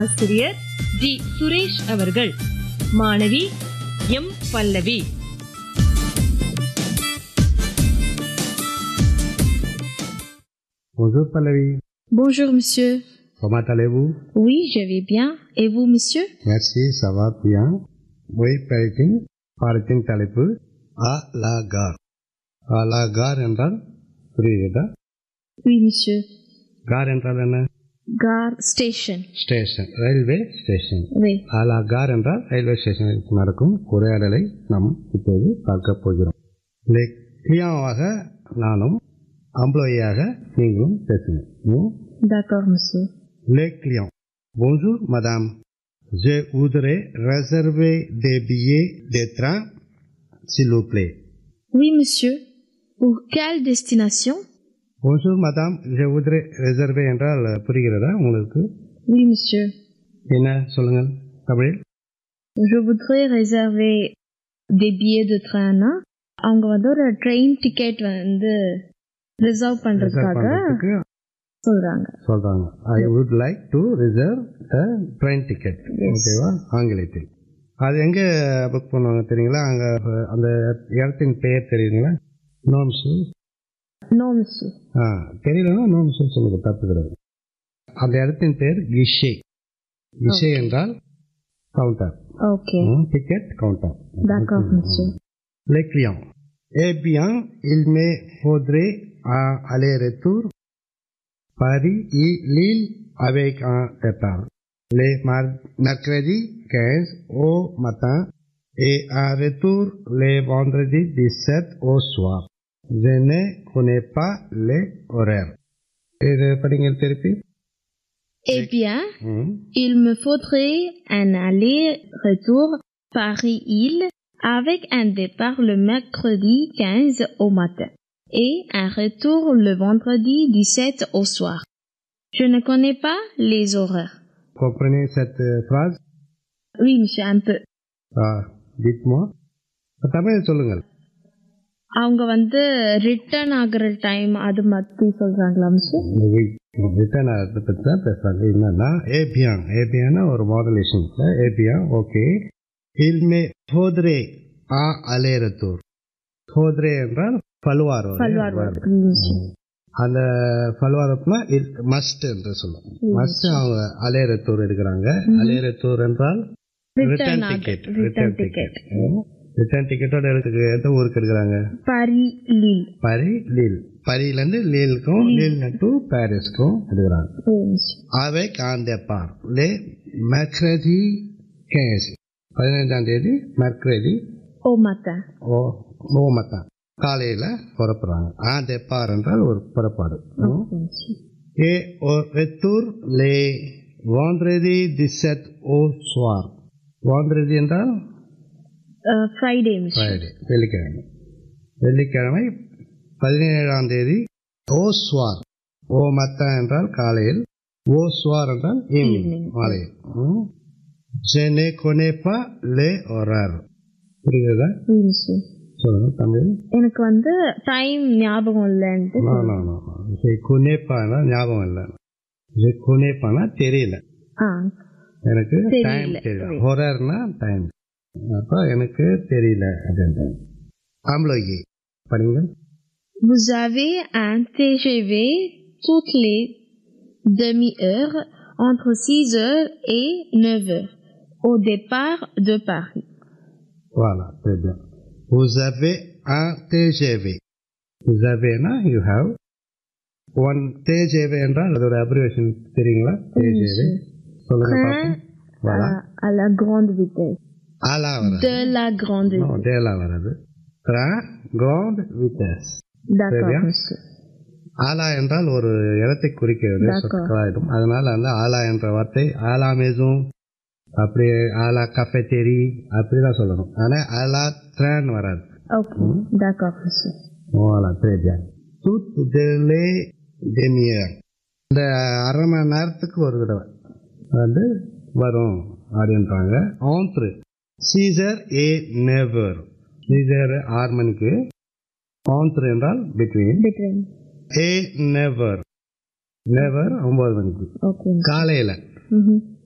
ஆசிரியர் ஜி சுரேஷ் அவர்கள் மாணவி M Pallavi Bonjour Pallavi, Bonjour, monsieur. comment allez-vous Oui, je vais bien. Et vous, monsieur Merci, ça va bien. Oui, parenting, பாடத்தின் தலைப்பு அ லா car அ லா கார் என்றால் புரியுதா Oui, monsieur. கார் என்றால் என்ன Gare station. Station railway station Oui. அ லா கார் என்றால் ரயில்வே ஸ்டேஷனில் நடக்கும் உரையாடலை நாம் இப்போது பார்க்க போகிறோம் கிளியாவாக நானும் அம்ப்ளாயியாக நீங்களும் பேசுங்க D'accord, monsieur. Les clients. Bonjour, madame. Je voudrais réserver des billets de train, s'il vous plaît. Oui, monsieur. Pour quelle destination Bonjour, madame. Je voudrais réserver என்றால் புரிகிறதா உங்களுக்கு Oui, monsieur. என்ன சொல்லுங்கள் தமிழில் Je voudrais réserver des billets de train. அவங்க வந்து ஒரு train ticket வந்து ரிசர்வ் Reserve பண்றதுக்காக பண்றதுக்கு சொல்றாங்க சொல்றாங்க I would like to reserve a train ticket ஓகேவா ஆங்கிலத்தில் அது எங்க புக் பண்ணுவாங்க தெரியுங்களா அங்க அந்த இடத்தின் பெயர் தெரியுங்களா நோம்ஸு நோ monsieur ஆ தெரியலன்னா நோம்ஸு சொல்லுங்க தப்பு கிடையாது அந்த இடத்தின் பெயர் கிஷே கிஷே என்றால் counter okay ticket counter. D'accord, monsieur. Les clients. Eh bien, il me faudrait un aller-retour Paris-Lille avec un départ. Les mar- mercredi 15 au matin et un retour les vendredis 17 au soir. Je ne connais pas les horaires. இது படிங்க திருப்பி Eh bien, ம். il me faudrait un aller-retour Paris-Île avec un départ le mercredi 15 au matin et un retour le vendredi 17 au soir. Je ne connais pas les horaires. Comprenez cette phrase? Oui, monsieur, un peu. Ah, dites-moi. Tamil சொல்லுங்கள் அவங்க வந்து return ஆகுற time அது பத்தி சொல்றாங்களா mister return ஆகிறத பற்றி தான் பேசுகிறாங்க என்னன்னா ஏபியான் ஏபியானா ஒரு மாடுலேஷன் ஏபியான் ஓகே இல்மே ஃபோத்ரே ஆ அலேரத்தூர் ஃபோத்ரே என்றால் பல்வார் பல்வார் அந்த பல்வாரப்னா மஸ்ட் என்று சொல்லும் மஸ்ட் அவங்க அலேரத்தூர் எடுக்கிறாங்க அலேரத்தூர் என்றால் return ticket return ticket return டிக்கெட்டோட எடுக்க எந்த ஊருக்கு எடுக்கிறாங்க பாரி லீல் பரி லீல் பரியிலேருந்து லீலுக்கும் லீல் டு பாரிஸ்க்கும் எடுக்கிறாங்க Oui, monsieur. avec un départ le mercredi 15 பதினைஞ்சாம் தேதி mercredi Au matin. ஓ ஓமத்தான் காலையில் புறப்படுறாங்க ஆ départ என்றால் ஒரு புறப்பாடு Oui, monsieur. et au retour le vendredi 17 au soir vendredi என்றால் Uh, Friday, monsieur. ஃப்ரைடே வெள்ளிக்கிழமை வெள்ளிக்கிழமை பதினேழாம் தேதி ஓ ஸ்வார் ஓ மத்தா என்றால் காலையில் ஓ ஸ்வார் என்றால் ஈவினிங் Evening. மாலையில் ஜெனே கொனேப்பா லே ஒரார் புரியுதா Oui, monsieur. சொல்லுங்க தமிழ் எனக்கு வந்து டைம் ஞாபகம் இல்லைன்ட்டு நோ நோ நோ குனேப்பானா ஞாபகம் இல்லை ஜெ குனேப்பானா தெரியல ஆ எனக்கு தெரியல. டைம் தெரியல சரி. ஹொரர்னா டைம் அப்போ எனக்கு தெரியல அப்படின்ட்டு ஆம்பளோகி படிங்க Vous avez un TGV toutes les demi-heures entre 6 heures et 9 heures au départ de Paris. Voilà, très bien. Vous avez un TGV. Vous avez, na, you have. One TGV என்றால் அதோட abbreviation தெரியுங்களா TGV சொல்லுங்க Train பாப்போம் voilà à, à la grande vitesse. ஆலா வராது De la grande No, vitesse. டேலா வராது train grande vitesse D'accord, Très bien. monsieur. ஆலா என்றால் ஒரு இடத்தை குறிக்கிறது D'accord. சொற்களாயிடும் அதனால அந்த ஆலா என்ற வார்த்தை ஆலா மேசும் அப்படி ஆலா கஃபெட்டேரி அப்படிதான் சொல்லணும் ஆனா ஆலா ட்ரான் வராது Ok, d'accord, monsieur. Voilà, très bien. Toutes les demi-heures. இந்த அரை மணி நேரத்துக்கு ஒரு தடவை வந்து வரும் அப்படின்றாங்க ஆந்த்ரு சீசர் ஏ நெவர் சீசர் ஆறு மணிக்கு ஆந்த்ரு என்றால் பிட்வீன் Between. ஏ நெவர் நெவர் ஒன்பது மணிக்கு Ok. காலையில் Mhm.